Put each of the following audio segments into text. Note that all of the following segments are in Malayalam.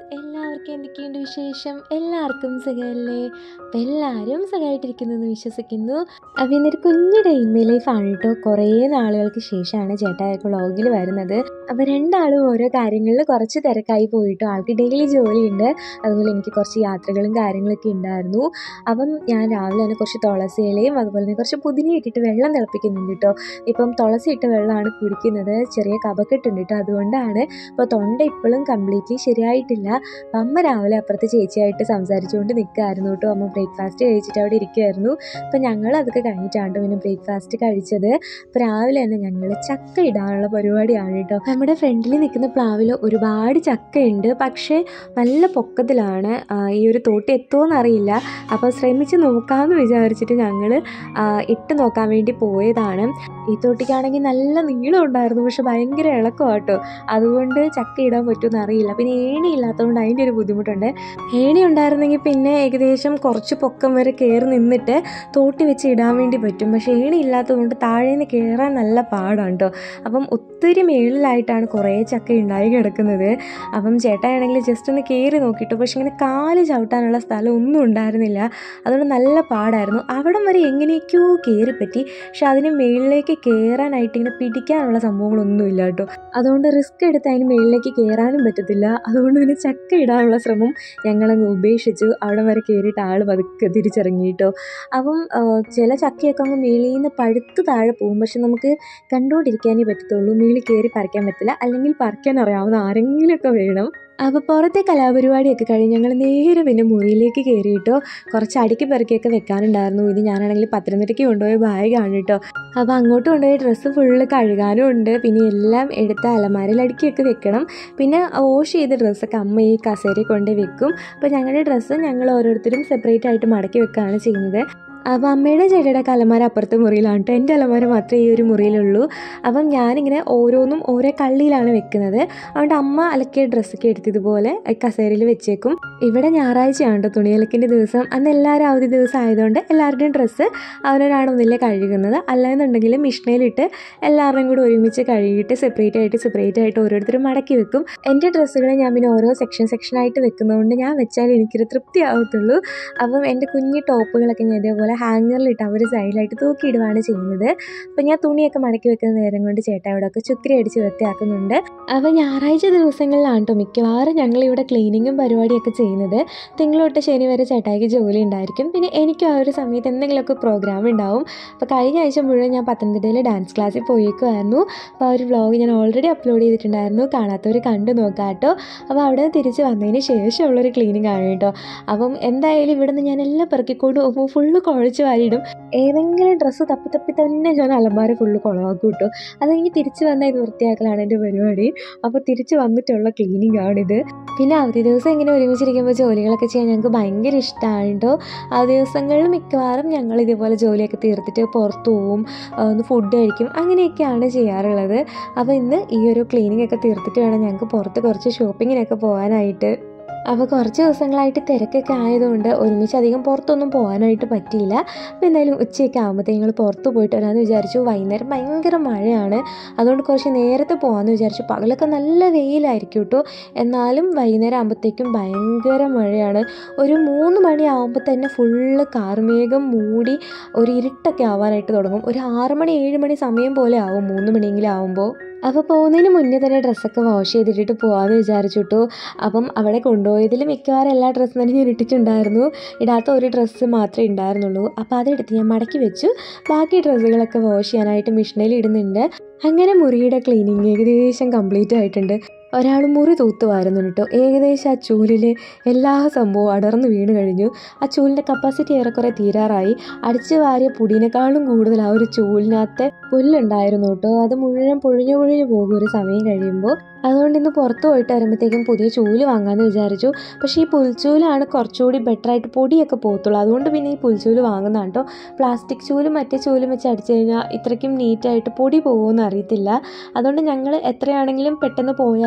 എല്ലാവർക്കും എന്തൊക്കെയുണ്ട് വിശേഷം എല്ലാവർക്കും സുഖമല്ലേ അപ്പം എല്ലാവരും സുഖമായിട്ടിരിക്കുന്നു എന്ന് വിശ്വസിക്കുന്നു അപ്പം ഇന്നൊരു കുഞ്ഞു ഡെയിമി ലൈഫാണ് കേട്ടോ കുറേ നാളുകൾക്ക് ശേഷമാണ് ചേട്ടായൊക്കെ വ്ളോഗിൽ വരുന്നത് അപ്പോൾ രണ്ടാളും ഓരോ കാര്യങ്ങളിൽ കുറച്ച് തിരക്കായി പോയിട്ടോ ആൾക്ക് ഡെയിലി ജോലിയുണ്ട് അതുപോലെ എനിക്ക് കുറച്ച് യാത്രകളും കാര്യങ്ങളൊക്കെ ഉണ്ടായിരുന്നു അപ്പം ഞാൻ രാവിലെ തന്നെ കുറച്ച് തുളസി ഇലയും അതുപോലെ തന്നെ കുറച്ച് പുതിന ഇട്ടിട്ട് വെള്ളം തിളപ്പിക്കുന്നുണ്ട് കേട്ടോ ഇപ്പം തുളസി ഇട്ട വെള്ളമാണ് കുടിക്കുന്നത് ചെറിയ കഫക്കെട്ടുണ്ട് കേട്ടോ അതുകൊണ്ടാണ് അപ്പോൾ തൊണ്ട ഇപ്പോഴും കംപ്ലീറ്റ്ലി ശരിയായിട്ടില്ല അപ്പം അമ്മ രാവിലെ അപ്പുറത്ത് ചേച്ചിയായിട്ട് സംസാരിച്ചുകൊണ്ട് നിൽക്കുമായിരുന്നു കേട്ടോ അമ്മ ബ്രേക്ക്ഫാസ്റ്റ് കഴിച്ചിട്ട് അവിടെ ഇരിക്കുമായിരുന്നു അപ്പം ഞങ്ങൾ അതൊക്കെ കഴിഞ്ഞിട്ടാണ് പിന്നെ ബ്രേക്ക്ഫാസ്റ്റ് കഴിച്ചത് അപ്പോൾ രാവിലെ തന്നെ ഞങ്ങൾ ചക്ക ഇടാനുള്ള പരിപാടിയാണ് കേട്ടോ നമ്മുടെ ഫ്രണ്ടിൽ നിൽക്കുന്ന പ്ലാവിൽ ഒരുപാട് ചക്കയുണ്ട് പക്ഷേ നല്ല പൊക്കത്തിലാണ് ആ, ഈ ഒരു തോട്ടി എത്തുമോയെന്ന് അറിയില്ല അപ്പോൾ ശ്രമിച്ച് നോക്കാമെന്ന് വിചാരിച്ചിട്ട് ഞങ്ങൾ ഇട്ട് നോക്കാൻ വേണ്ടി പോയതാണ് ഈ തോട്ടിക്കാണെങ്കിൽ നല്ല നീളം ഉണ്ടായിരുന്നു പക്ഷെ ഭയങ്കര ഇളക്കമാട്ടോ അതുകൊണ്ട് ചക്ക ഇടാൻ പറ്റുമെന്ന് അറിയില്ല പിന്നെ ഏണി ഇല്ലാത്തതുകൊണ്ട് അതിൻ്റെ ഒരു ബുദ്ധിമുട്ടുണ്ട് ഏണി ഉണ്ടായിരുന്നെങ്കിൽ പിന്നെ ഏകദേശം കുറച്ച് പൊക്കം വരെ കയറി നിന്നിട്ട് തോട്ടി വെച്ച് ഇടാൻ വേണ്ടി പറ്റും പക്ഷേ ഏണി ഇല്ലാത്തതുകൊണ്ട് താഴെ നിന്ന് കയറാൻ നല്ല പാടാണ് കേട്ടോ അപ്പം ഒത്തിരി മേളിലായിട്ടാണ് കുറേ ചക്ക ഉണ്ടായി കിടക്കുന്നത് അപ്പം ചേട്ടായാണെങ്കിൽ ജസ്റ്റ് ഒന്ന് കയറി നോക്കിയിട്ടു പക്ഷെ ഇങ്ങനെ കാല് ചവിട്ടാനുള്ള സ്ഥലം ഒന്നും ഉണ്ടായിരുന്നില്ല അതുകൊണ്ട് നല്ല പാടായിരുന്നു അവിടം വരെ എങ്ങനെയൊക്കെയോ കയറി പറ്റി പക്ഷെ അതിന് മേളിലേക്ക് കയറാനായിട്ട് ഇങ്ങനെ പിടിക്കാനുള്ള സംഭവങ്ങളൊന്നുമില്ല കേട്ടോ അതുകൊണ്ട് റിസ്ക് എടുത്ത് അതിന് മേളിലേക്ക് കയറാനും പറ്റത്തില്ല അതുകൊണ്ട് പിന്നെ ചക്ക ഇടാനുള്ള ശ്രമം ഞങ്ങളങ്ങ് ഉപേക്ഷിച്ചു അവിടെ വരെ കയറിയിട്ട് ആൾ പതുക്കെ തിരിച്ചിറങ്ങി കേട്ടോ അപ്പം ആ, ചില ചക്കയൊക്കെ അങ്ങ് മേളിൽ നിന്ന് പഴുത്ത് താഴെ പോകും പക്ഷെ നമുക്ക് കണ്ടുകൊണ്ടിരിക്കാനേ പറ്റത്തുള്ളൂ മേളിൽ കയറി പറിക്കാൻ പറ്റില്ല അല്ലെങ്കിൽ പറിക്കാൻ അറിയാവുന്ന ആരെങ്കിലുമൊക്കെ വേണം അപ്പോൾ പുറത്തെ കലാപരിപാടിയൊക്കെ കഴിഞ്ഞ് ഞങ്ങൾ നേരെ പിന്നെ മുറിയിലേക്ക് കയറിയിട്ടോ കുറച്ച് അടുക്കി പെറുക്കിയൊക്കെ വെക്കാനുണ്ടായിരുന്നു ഇത് ഞാനാണെങ്കിൽ പത്തനംതിട്ടയ്ക്ക് കൊണ്ടുപോയ ബാഗാണ് കേട്ടോ അപ്പോൾ അങ്ങോട്ട് കൊണ്ടുപോയ ഡ്രസ്സ് ഫുള്ള് കഴുകാനും ഉണ്ട് പിന്നെ എല്ലാം എടുത്ത് അലമാരയിൽ അടുക്കിയൊക്കെ വെക്കണം പിന്നെ വാഷ് ചെയ്ത ഡ്രസ്സൊക്കെ അമ്മ ഈ കസേരയിൽ കൊണ്ട് വെക്കും അപ്പോൾ ഞങ്ങളുടെ ഡ്രസ്സ് ഞങ്ങൾ ഓരോരുത്തരും സെപ്പറേറ്റ് ആയിട്ട് മടക്കി വെക്കുകയാണ് ചെയ്യുന്നത് അപ്പോൾ അമ്മയുടെ ചേട്ടയുടെ അലമാര അപ്പുറത്തെ മുറിയിലാണ് കേട്ടോ എൻ്റെ അലമാര മാത്രമേ ഈ ഒരു മുറിയിലുള്ളൂ അപ്പം ഞാനിങ്ങനെ ഓരോന്നും ഓരോ കള്ളിയിലാണ് വെക്കുന്നത് അതുകൊണ്ട് അമ്മ അലക്കിയ ഡ്രസ്സൊക്കെ എടുത്ത് ഇതുപോലെ കസേരയിൽ വെച്ചേക്കും ഇവിടെ ഞായറാഴ്ചയാണ് കേട്ടോ തുണിയലക്കിൻ്റെ ദിവസം അന്ന് എല്ലാവരും അവധി ദിവസം ആയതുകൊണ്ട് എല്ലാവരുടെയും ഡ്രസ്സ് അവരവരാണ് ഒന്നില്ലേ കഴുകുന്നത് അല്ലാന്നുണ്ടെങ്കിൽ മിഷനയിലിട്ട് എല്ലാവരുടെയും കൂടി ഒരുമിച്ച് കഴുകിയിട്ട് സെപ്പറേറ്റ് ആയിട്ട് സെപ്പറേറ്റ് ആയിട്ട് ഓരോരുത്തരും മടക്കി വെക്കും എൻ്റെ ഡ്രസ്സുകൾ ഞാൻ പിന്നെ ഓരോ സെക്ഷൻ സെക്ഷനായിട്ട് വെക്കുന്നതുകൊണ്ട് ഞാൻ വെച്ചാൽ എനിക്കൊരു തൃപ്തി ആവത്തുള്ളൂ അപ്പം എൻ്റെ കുഞ്ഞു ടോപ്പുകളൊക്കെ ഞാൻ ഇതേപോലെ ഹാങ്ങറിലിട്ട് അവർ സൈഡിലായിട്ട് തൂക്കിയിടുകയാണ് ചെയ്യുന്നത് അപ്പം ഞാൻ തുണിയൊക്കെ മടക്കി വെക്കുന്ന നേരം കൊണ്ട് ചേട്ടാ ഇവിടെ ഒക്കെ ചുക്കരി അടിച്ച് വൃത്തിയാക്കുന്നുണ്ട് അപ്പോൾ ഞായറാഴ്ച ദിവസങ്ങളിലാണ് കേട്ടോ മിക്കവാറും ഞങ്ങൾ ഇവിടെ ക്ലീനിങ്ങും പരിപാടിയൊക്കെ ചെയ്യുന്നത് തിങ്കൾ തൊട്ട് ശനി വരെ ചേട്ടായിക്ക് ജോലി ഉണ്ടായിരിക്കും പിന്നെ എനിക്കും ആ ഒരു സമയത്ത് എന്തെങ്കിലുമൊക്കെ പ്രോഗ്രാം ഉണ്ടാവും അപ്പോൾ കഴിഞ്ഞ ആഴ്ച മുഴുവൻ ഞാൻ പത്തനംതിട്ടയിൽ ഡാൻസ് ക്ലാസ്സിൽ പോയേക്കുമായിരുന്നു അപ്പോൾ ആ ഒരു വ്ളോഗ് ഞാൻ ഓൾറെഡി അപ്ലോഡ് ചെയ്തിട്ടുണ്ടായിരുന്നു കാണാത്തവർ കണ്ടു നോക്കാം കേട്ടോ അപ്പോൾ അവിടെ നിന്ന് തിരിച്ച് വന്നതിന് ശേഷമുള്ളൊരു ക്ലീനിങ് ആണ് കേട്ടോ അപ്പം എന്തായാലും ഇവിടെ നിന്ന് ഞാൻ എല്ലാം പെറുക്കിക്കൊണ്ട് പോകുമ്പോൾ ഫുള്ള് കുഴച്ച് വാരിയിടും ഏതെങ്കിലും ഡ്രസ്സ് തപ്പി തപ്പി തന്നെ ഞാൻ അലമാര ഫുള്ള് കുളമാക്കും കേട്ടോ അത് കഴിഞ്ഞ് തിരിച്ച് വന്നാൽ ഇത് വൃത്തിയാക്കലാണ് എൻ്റെ പരിപാടി അപ്പോൾ തിരിച്ച് വന്നിട്ടുള്ള ക്ലീനിങ് ആണിത് പിന്നെ അവധി ദിവസം ഇങ്ങനെ ഒരുമിച്ചിരിക്കുമ്പോൾ ജോലികളൊക്കെ ചെയ്യാൻ ഞങ്ങൾക്ക് ഭയങ്കര ഇഷ്ടമാണ് കേട്ടോ ആ ദിവസങ്ങളിൽ മിക്കവാറും ഞങ്ങൾ ഇതേപോലെ ജോലിയൊക്കെ തീർത്തിട്ട് പുറത്തു പോവും ആ, ഒന്ന് ഫുഡ് കഴിക്കും അങ്ങനെയൊക്കെയാണ് ചെയ്യാറുള്ളത് അപ്പോൾ ഇന്ന് ഈ ഒരു ക്ലീനിങ് ഒക്കെ തീർത്തിട്ട് വേണം ഞങ്ങൾക്ക് പുറത്ത് കുറച്ച് ഷോപ്പിങ്ങിനൊക്കെ പോകാനായിട്ട് അപ്പോൾ കുറച്ച് ദിവസങ്ങളായിട്ട് തിരക്കൊക്കെ ആയതുകൊണ്ട് ഒരുമിച്ച് അധികം പുറത്തൊന്നും പോകാനായിട്ട് പറ്റിയില്ല അപ്പോൾ എന്തായാലും ഉച്ചയൊക്കെ ആകുമ്പോഴത്തേക്കും ഞങ്ങൾ പുറത്ത് പോയിട്ട് വരാമെന്ന് വിചാരിച്ചു വൈകുന്നേരം ഭയങ്കര മഴയാണ് അതുകൊണ്ട് കുറച്ച് നേരത്തെ പോകാമെന്ന് വിചാരിച്ചു പകലൊക്കെ നല്ല വെയിലായിരിക്കും കേട്ടോ എന്നാലും വൈകുന്നേരം ആകുമ്പോഴത്തേക്കും ഭയങ്കര മഴയാണ് ഒരു മൂന്ന് മണി ആകുമ്പോൾ തന്നെ ഫുള്ള് കാർമേഘം മൂടി ഒരു ഇരുട്ടൊക്കെ ആവാനായിട്ട് തുടങ്ങും ഒരു ആറ് മണി ഏഴ് മണി സമയം പോലെ ആവും മൂന്ന് മണിയെങ്കിലും ആവുമ്പോൾ അപ്പോൾ പോകുന്നതിന് മുന്നേ തന്നെ ഡ്രസ്സൊക്കെ വാഷ് ചെയ്തിട്ടിട്ട് പോകാമെന്ന് വിചാരിച്ചു കേട്ടോ അപ്പം അവിടെ കൊണ്ടുപോയതിൽ മിക്കവാറും എല്ലാ ഡ്രസ്സും തന്നെ ഞാൻ ഇട്ടിട്ടുണ്ടായിരുന്നു ഇടാത്ത ഒരു ഡ്രസ്സ് മാത്രമേ ഉണ്ടായിരുന്നുള്ളൂ അപ്പോൾ അതെടുത്ത് ഞാൻ മടക്കി വെച്ചു ബാക്കി ഡ്രസ്സുകളൊക്കെ വാഷ് ചെയ്യാനായിട്ട് മെഷീനിൽ ഇടുന്നുണ്ട് അങ്ങനെ മുറിയുടെ ക്ലീനിങ് ഏകദേശം കംപ്ലീറ്റ് ആയിട്ടുണ്ട് ഒരാൾ മുറി തൂത്ത് വാരുന്നുണ്ട് കേട്ടോ ഏകദേശം ആ ചൂലിൽ എല്ലാ സംഭവവും അടർന്നു വീണ് കഴിഞ്ഞു ആ ചൂലിൻ്റെ കപ്പാസിറ്റി ഏറെക്കുറെ തീരാറായി അടിച്ചു വാരിയ പൊടിനേക്കാളും കൂടുതൽ ആ ഒരു ചൂലിനകത്ത് പുല്ലുണ്ടായിരുന്നു കേട്ടോ അത് മുഴുവൻ പൊഴിഞ്ഞു പൊഴിഞ്ഞു പോകും ഒരു സമയം കഴിയുമ്പോൾ അതുകൊണ്ട് ഇന്ന് പുറത്ത് പോയിട്ട് വരുമ്പോഴത്തേക്കും പുതിയ ചൂല് വാങ്ങാമെന്ന് വിചാരിച്ചു പക്ഷേ ഈ പുൽച്ചൂലാണ് കുറച്ചുകൂടി ബെറ്റർ ആയിട്ട് പൊടിയൊക്കെ പോകത്തുള്ളൂ അതുകൊണ്ട് പിന്നെ ഈ പുൽച്ചൂല് വാങ്ങുന്നതാണ് കേട്ടോ പ്ലാസ്റ്റിക് ചൂലും മറ്റേ ചൂലും വെച്ച് അടിച്ചു കഴിഞ്ഞാൽ ഇത്രയ്ക്കും നീറ്റായിട്ട് പൊടി പോകുമെന്ന് അറിയത്തില്ല അതുകൊണ്ട് ഞങ്ങൾ എത്രയാണെങ്കിലും പെട്ടെന്ന് പോയാൽ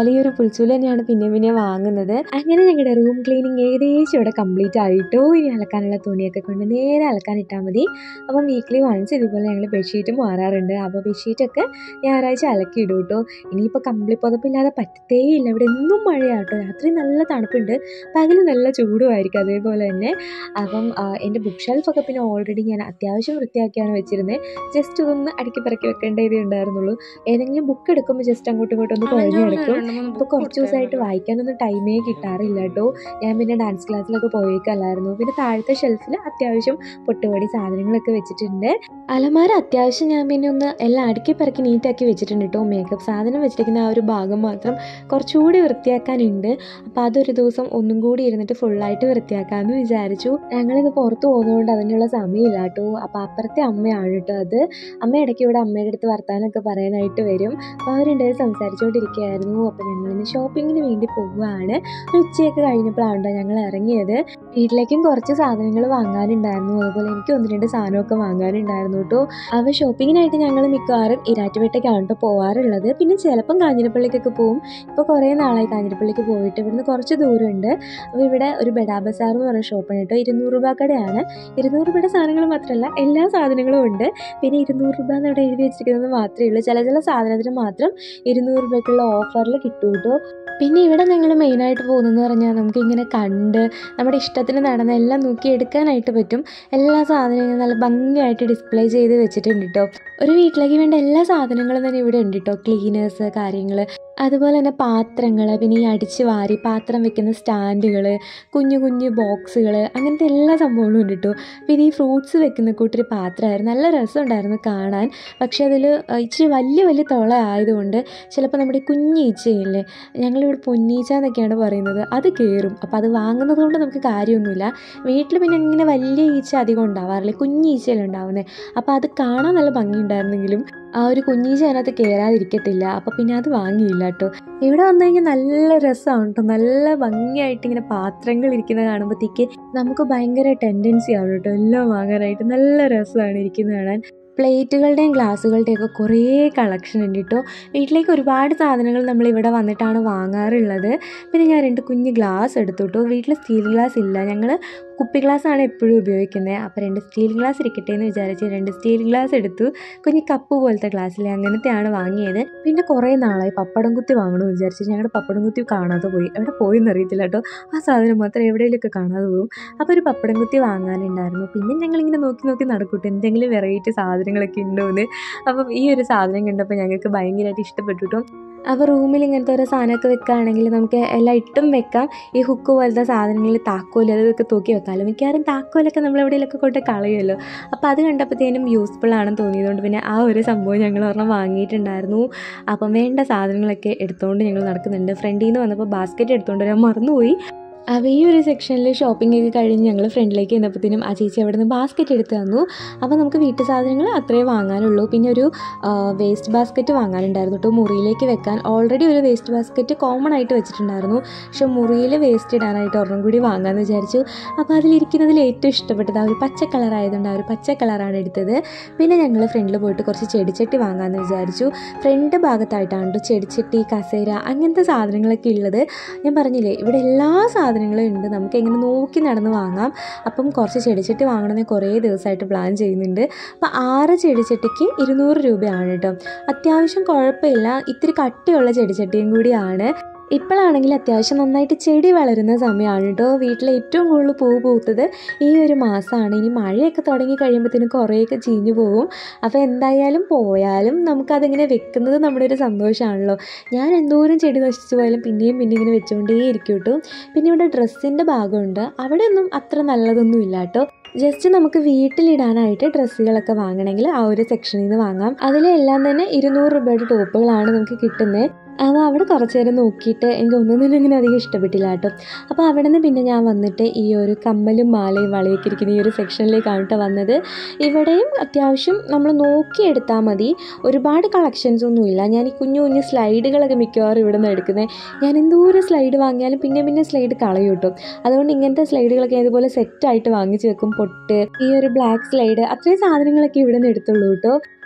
ഈ ഒരു പുൽച്ചൂല് തന്നെയാണ് പിന്നെ പിന്നെ വാങ്ങുന്നത് അങ്ങനെ ഞങ്ങളുടെ റൂം ക്ലീനിങ് ഏകദേശം ഇവിടെ കംപ്ലീറ്റ് ആയിട്ടോ ഇനി അലക്കാനുള്ള തുണിയൊക്കെ കൊണ്ട് നേരെ അലക്കാൻ ഇട്ടാൽ മതി അപ്പം വീക്ക്ലി വൺസ് ഇതുപോലെ ഞങ്ങൾ ബെഡ്ഷീറ്റ് മാറാറുണ്ട് അപ്പോൾ ബെഡ്ഷീറ്റൊക്കെ ഞായറാഴ്ച അലക്കി ഇടും കേട്ടോ ഇനിയിപ്പോൾ കമ്പിളി പുതപ്പില്ലാതെ പറ്റത്തേ ഇല്ല ഇവിടെ എന്നും മഴയാട്ടോ രാത്രി നല്ല തണുപ്പുണ്ട് പകൽ നല്ല ചൂടുമായിരിക്കും അതേപോലെ തന്നെ അപ്പം ആ, എൻ്റെ ബുക്ക് ഷെൽഫൊക്കെ പിന്നെ ഓൾറെഡി ഞാൻ അത്യാവശ്യം വൃത്തിയാക്കിയാണ് വെച്ചിരുന്നത് ജസ്റ്റ് ഇതൊന്ന് അടുക്കി പറക്കി വെക്കേണ്ട ഇതേ ഉണ്ടായിരുന്നുള്ളൂ ഏതെങ്കിലും ബുക്ക് എടുക്കുമ്പോൾ ജസ്റ്റ് അങ്ങോട്ടും ഇങ്ങോട്ടും ഒന്ന് കുഴഞ്ഞു കിടക്കും ഇപ്പോൾ കുറച്ച് ദിവസമായിട്ട് വായിക്കാനൊന്നും ടൈമേ കിട്ടാറില്ല കേട്ടോ ഞാൻ പിന്നെ ഡാൻസ് ക്ലാസ്സിലൊക്കെ പോയേക്കല്ലായിരുന്നു പിന്നെ താഴത്തെ ഷെൽഫിൽ അത്യാവശ്യം പൊട്ടുപൊടി സാധനങ്ങളൊക്കെ വെച്ചിട്ടുണ്ട് അലമാര അത്യാവശ്യം ഞാൻ പിന്നെ ഒന്ന് എല്ലാം അടുക്കി പറക്കി നീറ്റാക്കി വെച്ചിട്ടുണ്ട് കേട്ടോ മേക്കപ്പ് സാധനം വെച്ചിരിക്കുന്ന ആ ഒരു ഭാഗം മാത്രം കുറച്ചുകൂടി വൃത്തിയാക്കാനുണ്ട് അപ്പോൾ അതൊരു ദിവസം ഒന്നും കൂടി ഇരുന്നിട്ട് ഫുള്ളായിട്ട് വൃത്തിയാക്കാമെന്ന് വിചാരിച്ചു ഞങ്ങളിത് പുറത്ത് പോകുന്നതുകൊണ്ട് അതിനുള്ള സമയമില്ല കേട്ടോ അപ്പോൾ അപ്പുറത്തെ അമ്മയാണ് കേട്ടോ അത് അമ്മ ഇടയ്ക്ക് ഇവിടെ അമ്മയുടെ അടുത്ത് വർത്താനമൊക്കെ പറയാനായിട്ട് വരും അപ്പോൾ അവരുണ്ടായി സംസാരിച്ചുകൊണ്ടിരിക്കുകയായിരുന്നു അപ്പോൾ ഞങ്ങളിന്ന് ഷോപ്പിങ്ങിന് വേണ്ടി പോകുകയാണ് ഒരു ഉച്ചയൊക്കെ കഴിഞ്ഞപ്പോഴാണ് കേട്ടോ ഞങ്ങൾ ഇറങ്ങിയത് വീട്ടിലേക്കും കുറച്ച് സാധനങ്ങൾ വാങ്ങാനുണ്ടായിരുന്നു അതുപോലെ എനിക്ക് ഒന്ന് രണ്ട് സാധനമൊക്കെ വാങ്ങാനുണ്ടായിരുന്നു കേട്ടോ അവ ഷോപ്പിങ്ങിനായിട്ട് ഞങ്ങൾ മിക്കവാറും ഇരാറ്റുപേട്ടയ്ക്കാണ് കേട്ടോ പോകാറുള്ളത് പിന്നെ ചിലപ്പം കാഞ്ഞിരപ്പള്ളിക്കൊക്കെ പോകും ഇപ്പോൾ കുറേ നാളായി കാഞ്ഞിരപ്പള്ളിക്ക് പോയിട്ട് ഇവിടുന്ന് കുറച്ച് ദൂരമുണ്ട് അപ്പോൾ ഇവിടെ ഒരു ബെഡാ ബസാർ എന്ന് പറയുന്ന ഷോപ്പാണ് കേട്ടോ ഇരുന്നൂറ് രൂപ കടയാണ് ഇരുന്നൂറ് രൂപയുടെ സാധനങ്ങൾ മാത്രമല്ല എല്ലാ സാധനങ്ങളും ഉണ്ട് പിന്നെ ഇരുന്നൂറ് രൂപ എന്ന് ഇവിടെ എഴുതി വെച്ചിരിക്കുന്നത് മാത്രമേ ഉള്ളൂ ചില ചില സാധനത്തിന് മാത്രം ഇരുന്നൂറ് രൂപയ്ക്കുള്ള ഓഫറിൽ കിട്ടും കേട്ടോ പിന്നെ ഇവിടെ ഞങ്ങൾ മെയിനായിട്ട് പോകുന്നതെന്ന് പറഞ്ഞാൽ നമുക്ക് ഇങ്ങനെ കണ്ട് നമ്മുടെ ഇഷ്ടത്തിന് നടന്ന എല്ലാം നോക്കി എടുക്കാനായിട്ട് പറ്റും എല്ലാ സാധനങ്ങളും നല്ല ഭംഗിയായിട്ട് ഡിസ്പ്ലേ ചെയ്ത് വെച്ചിട്ടുണ്ട് കേട്ടോ ഒരു വീട്ടിലേക്ക് വേണ്ട എല്ലാ സാധനങ്ങളും തന്നെ ഇവിടെ ഉണ്ട് കേട്ടോ ക്ലീനേഴ്സ് കാര്യങ്ങൾ അതുപോലെ തന്നെ പാത്രങ്ങൾ പിന്നെ ഈ അടിച്ച് വാരി പാത്രം വെക്കുന്ന സ്റ്റാൻഡുകൾ കുഞ്ഞു കുഞ്ഞു ബോക്സുകൾ അങ്ങനത്തെ എല്ലാ സംഭവങ്ങളും ഉണ്ട് കേട്ടോ പിന്നെ ഈ ഫ്രൂട്ട്സ് വെക്കുന്ന കൂട്ടൊരു പാത്രമായിരുന്നു നല്ല രസമുണ്ടായിരുന്നു കാണാൻ പക്ഷേ അതിൽ ഇച്ചിരി വലിയ വലിയ തുള ആയതുകൊണ്ട് ചിലപ്പോൾ നമ്മുടെ ഈ കുഞ്ഞ് ഈച്ചയില്ലേ ഞങ്ങളിവിടെ പൊന്നീച്ച എന്നൊക്കെയാണ് പറയുന്നത് അത് കയറും അപ്പോൾ അത് വാങ്ങുന്നത് കൊണ്ട് നമുക്ക് കാര്യമൊന്നുമില്ല വീട്ടിൽ പിന്നെ ഇങ്ങനെ വലിയ ഈച്ച അധികം ഉണ്ടാവാറില്ല കുഞ്ഞ് ഈച്ചയല്ലേ ഉണ്ടാവുന്നത് അപ്പോൾ അത് കാണാൻ നല്ല ഭംഗിയുണ്ടായിരുന്നെങ്കിലും ആ ഒരു കുഞ്ഞീച്ച അതിനകത്ത് കയറാതിരിക്കത്തില്ല അപ്പോൾ പിന്നെ അത് വാങ്ങിയില്ല കേട്ടോ ഇവിടെ വന്നു കഴിഞ്ഞാൽ നല്ല രസമാണ് കേട്ടോ നല്ല ഭംഗിയായിട്ട് ഇങ്ങനെ പാത്രങ്ങൾ ഇരിക്കുന്നത് കാണുമ്പോഴത്തേക്ക് നമുക്ക് ഭയങ്കര ടെൻഡൻസി ആണ് കേട്ടോ എല്ലാം വാങ്ങാനായിട്ട് നല്ല രസമാണ് ഇരിക്കുന്നത് കാണാൻ പ്ലേറ്റുകളുടെയും ഗ്ലാസ്സുകളുടെയും ഒക്കെ കുറേ കളക്ഷൻ ഉണ്ട് കേട്ടോ വീട്ടിലേക്ക് ഒരുപാട് സാധനങ്ങൾ നമ്മൾ ഇവിടെ വന്നിട്ടാണ് വാങ്ങാറുള്ളത് പിന്നെ ഞാൻ രണ്ട് കുഞ്ഞ് ഗ്ലാസ് എടുത്തു കേട്ടോ വീട്ടിൽ സ്റ്റീൽ ഗ്ലാസ് ഇല്ല ഞങ്ങൾ കുപ്പി ഗ്ലാസ് ആണ് എപ്പോഴും ഉപയോഗിക്കുന്നത് അപ്പോൾ രണ്ട് സ്റ്റീൽ ഗ്ലാസ് ഇരിക്കട്ടെ എന്ന് വിചാരിച്ച് രണ്ട് സ്റ്റീൽ ഗ്ലാസ് എടുത്തു കുഞ്ഞ് കപ്പ് പോലത്തെ ഗ്ലാസ്സിലെ അങ്ങനത്തെയാണ് വാങ്ങിയത് പിന്നെ കുറേ നാളായി പപ്പടം കുത്തി വാങ്ങണമെന്ന് വിചാരിച്ചു ഞങ്ങളുടെ പപ്പടം കുത്തി കാണാതെ പോയി എവിടെ പോയെന്ന് അറിയത്തില്ല കേട്ടോ ആ സാധനം മാത്രം എവിടെയെങ്കിലുമൊക്കെ കാണാതെ പോകും അപ്പോൾ ഒരു പപ്പടം കുത്തി വാങ്ങാനുണ്ടായിരുന്നു പിന്നെ ഞങ്ങളിങ്ങനെ നോക്കി നോക്കി നടക്കൂട്ടോ എന്തെങ്കിലും വെറൈറ്റി സാധനങ്ങളൊക്കെ ഉണ്ടോ എന്ന് അപ്പം ഈ ഒരു സാധനം കണ്ടപ്പോൾ ഞങ്ങൾക്ക് ഭയങ്കരമായിട്ട് ഇഷ്ടപ്പെട്ടു കേട്ടോ അപ്പോൾ റൂമിൽ ഇങ്ങനത്തെ ഓരോ സാധനമൊക്കെ വെക്കുകയാണെങ്കിൽ നമുക്ക് എല്ലാം ഇട്ടും വെക്കാം ഈ ഹുക്ക് പോലത്തെ സാധനങ്ങളിൽ താക്കോൽ അതൊക്കെ തൂക്കി വെക്കാമല്ലോ മിക്കവാറും താക്കോലൊക്കെ നമ്മൾ എവിടെയെങ്കിലൊക്കെ കൊണ്ട് കളയുമല്ലോ അപ്പോൾ അത് കണ്ടപ്പോഴത്തേനും യൂസ്ഫുൾ ആണെന്ന് തോന്നിയതുകൊണ്ട് പിന്നെ ആ ഒരു സംഭവം ഞങ്ങൾ ഒരെണ്ണം വാങ്ങിയിട്ടുണ്ടായിരുന്നു അപ്പം വേണ്ട സാധനങ്ങളൊക്കെ എടുത്തുകൊണ്ട് ഞങ്ങൾ നടക്കുന്നുണ്ട് ഫ്രണ്ടിൽ നിന്ന് വന്നപ്പോൾ ബാസ്ക്കറ്റ് എടുത്തുകൊണ്ട് വരാൻ മറന്നുപോയി അപ്പോൾ ഈ ഒരു സെക്ഷനിൽ ഷോപ്പിംഗ് ഒക്കെ കഴിഞ്ഞ് ഞങ്ങൾ ഫ്രണ്ടിലേക്ക് ചെന്നപ്പോഴത്തേനും ആ ചേച്ചി അവിടെ നിന്ന് ബാസ്ക്കറ്റ് എടുത്ത് തന്നു അപ്പോൾ നമുക്ക് വീട്ടു സാധനങ്ങൾ അത്രേ വാങ്ങാനുള്ളൂ പിന്നെ ഒരു വേസ്റ്റ് ബാസ്ക്കറ്റ് വാങ്ങാനുണ്ടായിരുന്നു കേട്ടോ മുറിയിലേക്ക് വെക്കാൻ ഓൾറെഡി ഒരു വേസ്റ്റ് ബാസ്ക്കറ്റ് കോമൺ ആയിട്ട് വെച്ചിട്ടുണ്ടായിരുന്നു പക്ഷെ മുറിയിൽ വേസ്റ്റ് ഇടാനായിട്ട് ഒരെണ്ണം കൂടി വാങ്ങാമെന്ന് വിചാരിച്ചു അപ്പോൾ അതിലിരിക്കുന്നതിൽ ഏറ്റവും ഇഷ്ടപ്പെട്ടത് ആ ഒരു പച്ച കളർ ആയതുകൊണ്ട് ആ ഒരു പച്ച കളറാണ് എടുത്തത് പിന്നെ ഞങ്ങൾ ഫ്രണ്ടിൽ പോയിട്ട് കുറച്ച് ചെടിച്ചട്ടി വാങ്ങാമെന്ന് വിചാരിച്ചു ഫ്രണ്ട് ഭാഗത്തായിട്ടാണ് കേട്ടോ ചെടിച്ചട്ടി കസേര അങ്ങനത്തെ സാധനങ്ങളൊക്കെ ഉള്ളത് ഞാൻ പറഞ്ഞില്ലേ ഇവിടെ എല്ലാ സാധനങ്ങളും ഉണ്ട് നമുക്ക് എങ്ങനെ നോക്കി നടന്ന് വാങ്ങാം അപ്പം കുറച്ച് ചെടിച്ചട്ടി വാങ്ങണമെന്ന് കുറേ ദിവസമായിട്ട് പ്ലാൻ ചെയ്യുന്നുണ്ട് അപ്പോൾ ആറ് ചെടിച്ചട്ടിക്ക് ഇരുന്നൂറ് രൂപയാണ് കേട്ടോ അത്യാവശ്യം കുഴപ്പമില്ല ഇത്തിരി കട്ടിയുള്ള ചെടിച്ചട്ടിയും കൂടിയാണ് ഇപ്പോഴാണെങ്കിൽ അത്യാവശ്യം നന്നായിട്ട് ചെടി വളരുന്ന സമയമാണ് കേട്ടോ വീട്ടിൽ ഏറ്റവും കൂടുതൽ പൂ പൂത്തത് ഈ ഒരു മാസമാണ് ഇനി മഴയൊക്കെ തുടങ്ങി കഴിയുമ്പോഴത്തേനും കുറേയൊക്കെ ചീഞ്ഞു പോകും അപ്പോൾ എന്തായാലും പോയാലും നമുക്കതിങ്ങനെ വെക്കുന്നത് നമ്മുടെ ഒരു സന്തോഷമാണല്ലോ ഞാൻ എന്തോരം ചെടി നശിച്ചു പോയാലും പിന്നെയും പിന്നെ ഇങ്ങനെ വെച്ചുകൊണ്ടേ ഇരിക്കും കേട്ടോ പിന്നെ ഇവിടെ ഡ്രസ്സിൻ്റെ ഭാഗമുണ്ട് അവിടെ ഒന്നും അത്ര നല്ലതൊന്നും ഇല്ല കേട്ടോ ജസ്റ്റ് നമുക്ക് വീട്ടിലിടാനായിട്ട് ഡ്രസ്സുകളൊക്കെ വാങ്ങണമെങ്കിൽ ആ ഒരു സെക്ഷനിൽ നിന്ന് വാങ്ങാം അതിലെല്ലാം തന്നെ ഇരുന്നൂറ് രൂപയുടെ ടോപ്പുകളാണ് നമുക്ക് കിട്ടുന്നത് അപ്പോൾ അവിടെ കുറച്ച് നേരം നോക്കിയിട്ട് എനിക്ക് ഒന്നും തന്നെ അങ്ങനെ അധികം ഇഷ്ടപ്പെട്ടില്ല കേട്ടോ അപ്പോൾ അവിടെ നിന്ന് പിന്നെ ഞാൻ വന്നിട്ട് ഈ ഒരു കമ്മലും മാലയും വളയൊക്കെ ഇരിക്കുന്ന ഈ ഒരു സെക്ഷനിലേക്കാണ് കേട്ടോ വന്നത് ഇവിടെയും അത്യാവശ്യം നമ്മൾ നോക്കിയെടുത്താൽ മതി ഒരുപാട് കളക്ഷൻസ് ഒന്നുമില്ല ഞാൻ ഈ കുഞ്ഞു കുഞ്ഞു സ്ലൈഡുകളൊക്കെ മിക്കവാറും ഇവിടെ നിന്ന് എടുക്കുന്നത് ഞാൻ എന്തോരം സ്ലൈഡ് വാങ്ങിയാലും പിന്നെ പിന്നെ സ്ലൈഡ് കളയും കേട്ടോ അതുകൊണ്ട് ഇങ്ങനത്തെ സ്ലൈഡുകളൊക്കെ ഞാൻ ഇതുപോലെ സെറ്റായിട്ട് വാങ്ങിച്ച് വെക്കും പൊട്ട് ഈ ഒരു ബ്ലാക്ക് സ്ലൈഡ് അത്രയും സാധനങ്ങളൊക്കെ ഇവിടെ നിന്ന് എടുത്തുള്ളൂ കേട്ടോ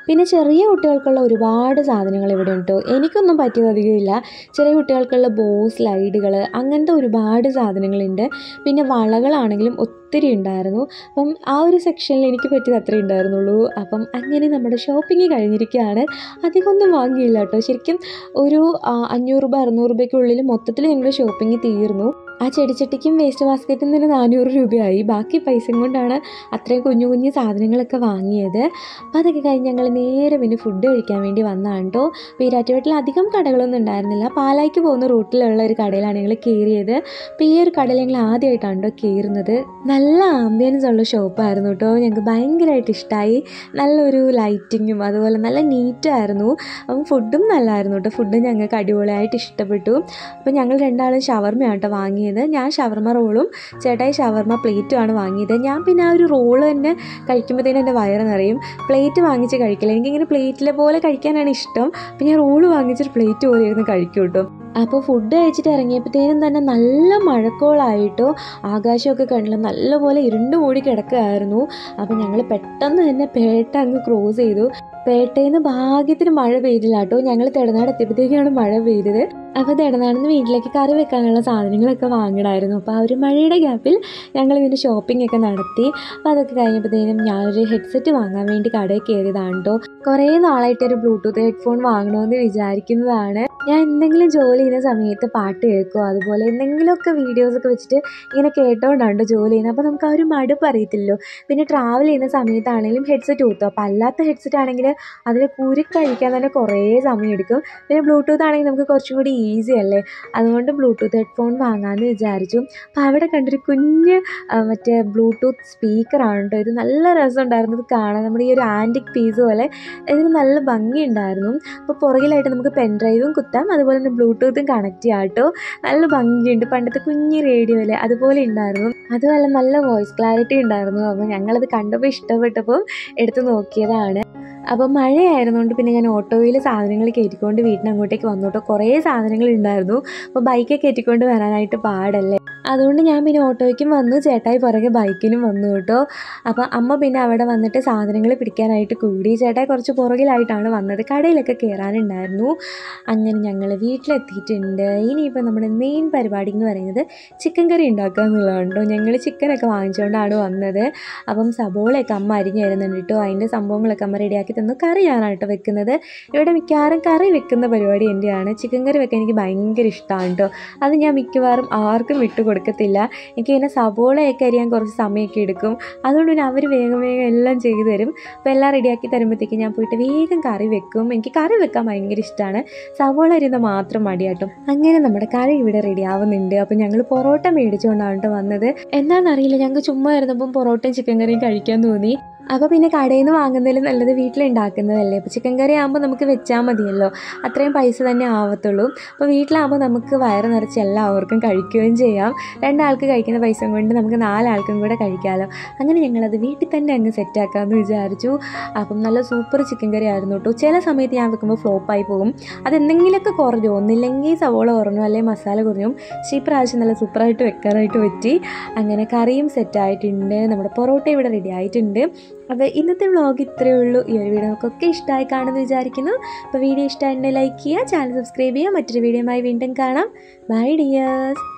പിന്നെ ചെറിയ കുട്ടികൾക്കുള്ള ഒരുപാട് സാധനങ്ങൾ ഇവിടെ ഉണ്ട് കേട്ടോ എനിക്കൊന്നും പറ്റിയത് അധികമില്ല ചെറിയ കുട്ടികൾക്കുള്ള ബോ സ്ലൈഡുകൾ അങ്ങനത്തെ ഒരുപാട് സാധനങ്ങളുണ്ട് പിന്നെ വളകളാണെങ്കിലും ഒത്തിരി ഉണ്ടായിരുന്നു അപ്പം ആ ഒരു സെക്ഷനിൽ എനിക്ക് പറ്റിയത് അത്രേ ഉണ്ടായിരുന്നുള്ളൂ അപ്പം അങ്ങനെ നമ്മുടെ ഷോപ്പിംഗ് കഴിഞ്ഞിരിക്കുകയാണ് അധികമൊന്നും വാങ്ങിയില്ല കേട്ടോ ശരിക്കും ഒരു ആ, അഞ്ഞൂറ് രൂപ അറുന്നൂറ് രൂപയ്ക്കുള്ളിൽ മൊത്തത്തിൽ ഞങ്ങളുടെ ഷോപ്പിംഗ് തീർന്നു ആ ചെടിച്ചട്ടിക്കും വേസ്റ്റ് ബാസ്ക്കറ്റും തന്നെ നാനൂറ് രൂപയായി ബാക്കി പൈസയും കൊണ്ടാണ് അത്രയും കുഞ്ഞു കുഞ്ഞു സാധനങ്ങളൊക്കെ വാങ്ങിയത് അപ്പോൾ അതൊക്കെ കഴിഞ്ഞ് ഞങ്ങൾ നേരെ പിന്നെ ഫുഡ് കഴിക്കാൻ വേണ്ടി വന്നതാണ് കേട്ടോ വീരാറ്റുപേട്ടിൽ അധികം കടകളൊന്നും ഉണ്ടായിരുന്നില്ല പാലായ്ക്ക് പോകുന്ന റൂട്ടിലുള്ള ഒരു കടയിലാണ് ഞങ്ങൾ കയറിയത് അപ്പോൾ ഈ ഒരു കടയിൽ ഞങ്ങൾ ആദ്യമായിട്ടാണ് കേട്ടോ കയറുന്നത് നല്ല ആംബിയൻസ് ഉള്ള ഷോപ്പായിരുന്നു കേട്ടോ ഞങ്ങൾക്ക് ഭയങ്കരമായിട്ട് ഇഷ്ടമായി നല്ലൊരു ലൈറ്റിങ്ങും അതുപോലെ നല്ല നീറ്റായിരുന്നു അപ്പം ഫുഡും നല്ലതായിരുന്നു കേട്ടോ ഫുഡ് ഞങ്ങൾക്ക് അടിപൊളിയായിട്ട് ഇഷ്ടപ്പെട്ടു അപ്പോൾ ഞങ്ങൾ രണ്ടാളും ഷവർമ്മയാണ് കേട്ടോ വാങ്ങിയത് ഞാൻ ഷവർമ്മ റോളും ചേട്ടായി ഷവർമ്മ പ്ലേറ്റുമാണ് വാങ്ങിയത് ഞാൻ പിന്നെ ആ ഒരു റോള് തന്നെ കഴിക്കുമ്പോഴത്തേനും എൻ്റെ വയറ് നിറയും പ്ലേറ്റ് വാങ്ങിച്ച് കഴിക്കില്ല എനിക്കിങ്ങനെ പ്ലേറ്റിലെ പോലെ കഴിക്കാനാണ് ഇഷ്ടം അപ്പോൾ ഞാൻ റോള് വാങ്ങിച്ചിട്ട് പ്ലേറ്റ് പോലെ ഇരുന്ന് കഴിക്കും കേട്ടോ അപ്പോൾ ഫുഡ് കഴിച്ചിട്ട് ഇറങ്ങിയപ്പോഴത്തേനും തന്നെ നല്ല മഴക്കോളായിട്ടോ ആകാശമൊക്കെ കണ്ടില്ല നല്ലപോലെ ഇരുണ്ട് മൂടി കിടക്കുകയായിരുന്നു അപ്പോൾ ഞങ്ങൾ പെട്ടെന്ന് തന്നെ പേട്ട അങ്ങ് ക്രോസ് ചെയ്തു പേട്ടയിൽ നിന്ന് ഭാഗ്യത്തിന് മഴ പെയ്തില്ല കേട്ടോ ഞങ്ങൾ തെടനാട് എത്തിയപ്പോഴത്തേക്കാണ് മഴ പെയ്തത് അപ്പോൾ തെടനാടിന്ന് വീട്ടിലേക്ക് കറി വെക്കാനുള്ള സാധനങ്ങളൊക്കെ വാങ്ങണമായിരുന്നു അപ്പോൾ ആ ഒരു മഴയുടെ ഗ്യാപ്പിൽ ഞങ്ങൾ ഇതിൻ്റെ ഷോപ്പിംഗ് ഒക്കെ നടത്തി അപ്പോൾ അതൊക്കെ കഴിഞ്ഞപ്പോഴത്തേനും ഞാനൊരു ഹെഡ്സെറ്റ് വാങ്ങാൻ വേണ്ടി കടയിൽ കയറിയതാണ് കേട്ടോ കുറേ നാളായിട്ട് ഒരു ബ്ലൂടൂത്ത് ഹെഡ്ഫോൺ വാങ്ങണമെന്ന് വിചാരിക്കുന്നതാണ് ഞാൻ എന്തെങ്കിലും ജോലി ചെയ്യുന്ന സമയത്ത് പാട്ട് കേൾക്കുമോ അതുപോലെ എന്തെങ്കിലുമൊക്കെ വീഡിയോസൊക്കെ വെച്ചിട്ട് ഇങ്ങനെ കേട്ടോണ്ടാണ് ജോലി ചെയ്യുന്നത് അപ്പോൾ നമുക്ക് ആ ഒരു മടുപ്പ് അറിയത്തില്ലല്ലോ പിന്നെ ട്രാവൽ ചെയ്യുന്ന സമയത്താണെങ്കിലും ഹെഡ്സെറ്റ് കുത്തും അപ്പോൾ അല്ലാത്ത ഹെഡ്സെറ്റ് ആണെങ്കിൽ അതിൽ കുരി കഴിക്കാൻ തന്നെ കുറേ സമയം എടുക്കും പിന്നെ ബ്ലൂടൂത്ത് ആണെങ്കിൽ നമുക്ക് കുറച്ചും കൂടി ഈസി അല്ലേ അതുകൊണ്ട് ബ്ലൂടൂത്ത് ഹെഡ്ഫോൺ വാങ്ങാമെന്ന് വിചാരിച്ചു അപ്പോൾ അവിടെ കണ്ടൊരു കുഞ്ഞ് ആ, മറ്റേ ബ്ലൂടൂത്ത് സ്പീക്കറാണ് കേട്ടോ ഇത് നല്ല രസമുണ്ടായിരുന്നു ഇത് കാണാൻ നമ്മുടെ ഈ ഒരു ആൻറ്റിക് പീസ് പോലെ ഇതിന് നല്ല ഭംഗിയുണ്ടായിരുന്നു അപ്പോൾ പുറകിലായിട്ട് നമുക്ക് പെൻഡ്രൈവും കുത്താം അതുപോലെ തന്നെ ബ്ലൂടൂത്തും കണക്ട് ചെയ്യാം കേട്ടോ നല്ല ഭംഗിയുണ്ട് പണ്ടത്തെ കുഞ്ഞ് റേഡിയോ അല്ലേ അതുപോലെ ഉണ്ടായിരുന്നു അതുപോലെ നല്ല വോയിസ് ക്ലാരിറ്റി ഉണ്ടായിരുന്നു അപ്പോൾ ഞങ്ങളത് കണ്ടപ്പോൾ ഇഷ്ടപ്പെട്ടപ്പോൾ എടുത്ത് നോക്കിയതാണ് അപ്പോൾ മഴയായിരുന്നുകൊണ്ട് പിന്നെ ഞാൻ ഓട്ടോയിൽ സാധനങ്ങൾ കയറ്റിക്കൊണ്ട് വീട്ടിന് അങ്ങോട്ടേക്ക് വന്നു കേട്ടോ കുറേ സാധനങ്ങൾ ഉണ്ടായിരുന്നു അപ്പോൾ ബൈക്കൊക്കെ കയറ്റിക്കൊണ്ട് വരാനായിട്ട് പാടല്ലേ അതുകൊണ്ട് ഞാൻ പിന്നെ ഓട്ടോയ്ക്കും വന്നു ചേട്ടായി പുറകെ ബൈക്കിനും വന്നു കേട്ടോ അപ്പോൾ അമ്മ പിന്നെ അവിടെ വന്നിട്ട് സാധനങ്ങൾ പിടിക്കാനായിട്ട് കൂടി ചേട്ടായി കുറച്ച് പുറകിലായിട്ടാണ് വന്നത് കടയിലൊക്കെ കയറാനുണ്ടായിരുന്നു അങ്ങനെ ഞങ്ങൾ വീട്ടിലെത്തിയിട്ടുണ്ട് ഇനിയിപ്പോൾ നമ്മുടെ മെയിൻ പരിപാടി എന്ന് പറയുന്നത് ചിക്കൻ കറി ഉണ്ടാക്കുക എന്നുള്ളതാണ് കേട്ടോ ഞങ്ങൾ ചിക്കനൊക്കെ വാങ്ങിച്ചുകൊണ്ടാണ് വന്നത് അപ്പം സബോളയൊക്കെ അമ്മ അരിഞ്ഞ് തരുന്നുണ്ട് കേട്ടോ അതിൻ്റെ സംഭവങ്ങളൊക്കെ അമ്മ റെഡിയാക്കി തന്നു കറിയാണ് കേട്ടോ വെക്കുന്നത് ഇവിടെ മിക്കവാറും കറി വെക്കുന്ന പരിപാടി എൻ്റെയാണ് ചിക്കൻ കറി വെക്കാൻ എനിക്ക് ഭയങ്കര ഇഷ്ടമാണ് കേട്ടോ അത് ഞാൻ മിക്കവാറും ആർക്കും വിട്ടു കൊടുക്കത്തില്ല എനിക്ക് ഇങ്ങനെ സബോളയൊക്കെ അരിയാൻ കുറച്ച് സമയമൊക്കെ എടുക്കും അതുകൊണ്ട് പിന്നെ അവർ വേഗം വേഗം എല്ലാം ചെയ്തു തരും അപ്പോൾ എല്ലാം റെഡിയാക്കി തരുമ്പോഴത്തേക്ക് ഞാൻ പോയിട്ട് വേഗം കറി വെക്കും എനിക്ക് കറി വെക്കാൻ ഭയങ്കര ഇഷ്ടമാണ് സവോള അരിയുന്ന മാത്രം മടിയാട്ടും അങ്ങനെ നമ്മുടെ കറി ഇവിടെ റെഡി ആവുന്നുണ്ട് അപ്പോൾ ഞങ്ങൾ പൊറോട്ട മേടിച്ചുകൊണ്ടാണ് കേട്ടോ വന്നത് എന്താണെന്നറിയില്ല ഞങ്ങൾക്ക് ചുമ്മാ ഇരുന്നപ്പം പൊറോട്ടയും ചിക്കൻ കറിയും കഴിക്കാൻ തോന്നി അപ്പോൾ പിന്നെ കടയിൽ നിന്ന് വാങ്ങുന്നതിൽ നല്ലത് വീട്ടിലുണ്ടാക്കുന്നതല്ലേ അപ്പോൾ ചിക്കൻ കറി ആകുമ്പോൾ നമുക്ക് വെച്ചാൽ മതിയല്ലോ അത്രയും പൈസ തന്നെ ആവത്തുള്ളൂ അപ്പോൾ വീട്ടിലാകുമ്പോൾ നമുക്ക് വയറ് നിറച്ച് എല്ലാവർക്കും കഴിക്കുകയും ചെയ്യാം രണ്ടാൾക്ക് കഴിക്കുന്ന പൈസ കൊണ്ട് നമുക്ക് നാലാൾക്കും കൂടെ കഴിക്കാമല്ലോ അങ്ങനെ ഞങ്ങളത് വീട്ടിൽ തന്നെ അങ്ങ് സെറ്റാക്കാമെന്ന് വിചാരിച്ചു അപ്പം നല്ല സൂപ്പർ ചിക്കൻ കറി ആയിരുന്നു കേട്ടോ ചില സമയത്ത് ഞാൻ വെക്കുമ്പോൾ ഫ്ലോപ്പായി പോകും അതെന്തെങ്കിലുമൊക്കെ കുറഞ്ഞു ഒന്നില്ലെങ്കിൽ സവോള കുറഞ്ഞു അല്ലെങ്കിൽ മസാല കുറഞ്ഞു പക്ഷേ ഈ പ്രാവശ്യം നല്ല സൂപ്പറായിട്ട് വെക്കാനായിട്ട് പറ്റി അങ്ങനെ കറിയും സെറ്റായിട്ടുണ്ട് നമ്മുടെ പൊറോട്ട ഇവിടെ റെഡി ആയിട്ടുണ്ട് അപ്പോൾ ഇന്നത്തെ വ്ളോഗ് ഇത്രയേ ഉള്ളൂ ഈ ഒരു വീഡിയോ നമുക്കൊക്കെ ഇഷ്ടമായി കാണുമെന്ന് വിചാരിക്കുന്നു അപ്പോൾ വീഡിയോ ഇഷ്ടമായിട്ടുണ്ടെങ്കിൽ ലൈക്ക് ചെയ്യുക ചാനൽ സബ്സ്ക്രൈബ് ചെയ്യുക മറ്റൊരു വീഡിയോയുമായി വീണ്ടും കാണാം ബൈ ഡിയേഴ്സ്